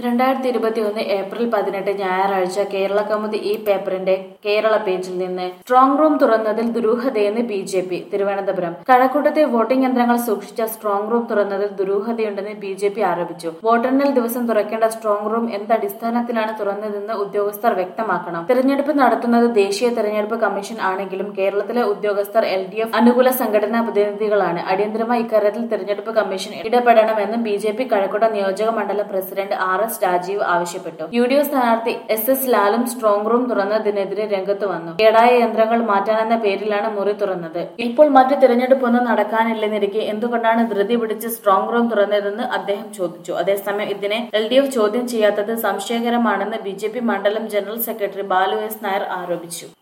രണ്ടായിരത്തി ഇരുപത്തിയൊന്ന് ഏപ്രിൽ പതിനെട്ട് ഞായറാഴ്ച കേരള കൗമുദി ഈ പേപ്പറിന്റെ കേരള പേജിൽ നിന്ന് സ്ട്രോങ് റൂം തുറന്നതിൽ ദുരൂഹതയെന്ന് ബി ജെ പി തിരുവനന്തപുരം കഴക്കൂട്ടത്തെ വോട്ടിംഗ് യന്ത്രങ്ങൾ സൂക്ഷിച്ച സ്ട്രോങ് റൂം തുറന്നതിൽ ദുരൂഹതയുണ്ടെന്ന് ബി ജെ പി ആരോപിച്ചു വോട്ടെണ്ണൽ ദിവസം തുറക്കേണ്ട സ്ട്രോങ് റൂം എന്തടിസ്ഥാനത്തിലാണ് തുറന്നതെന്ന് ഉദ്യോഗസ്ഥർ വ്യക്തമാക്കണം തിരഞ്ഞെടുപ്പ് നടത്തുന്നത് ദേശീയ തെരഞ്ഞെടുപ്പ് കമ്മീഷൻ ആണെങ്കിലും കേരളത്തിലെ ഉദ്യോഗസ്ഥർ എൽ ഡി എഫ് അനുകൂല സംഘടനാ പ്രതിനിധികളാണ് അടിയന്തരമായി ഇക്കാര്യത്തിൽ തെരഞ്ഞെടുപ്പ് കമ്മീഷൻ ഇടപെടണമെന്ന് ബി ജെ പി കഴക്കൂട്ട നിയോജക മണ്ഡലം പ്രസിഡന്റ് ആർ എസ് രാജീവ് ആവശ്യപ്പെട്ടു യു ഡി എഫ് സ്ഥാനാർത്ഥി എസ് എസ് ലാലും സ്ട്രോങ് റൂം തുറന്നതിനെതിരെ രംഗത്ത് വന്നു കേടായ യന്ത്രങ്ങൾ മാറ്റാനെന്ന പേരിലാണ് മുറി തുറന്നത് ഇപ്പോൾ മറ്റു തിരഞ്ഞെടുപ്പൊന്നും നടക്കാനില്ലെന്നിരിക്കെ എന്തുകൊണ്ടാണ് ധൃതി പിടിച്ച് സ്ട്രോങ് റൂം തുറന്നതെന്ന് അദ്ദേഹം ചോദിച്ചു അതേസമയം ഇതിനെ എൽ ഡി എഫ് ചോദ്യം ചെയ്യാത്തത് സംശയകരമാണെന്ന് ബി ജെ പി മണ്ഡലം general secretary Balu S Nair ആരോപിച്ചു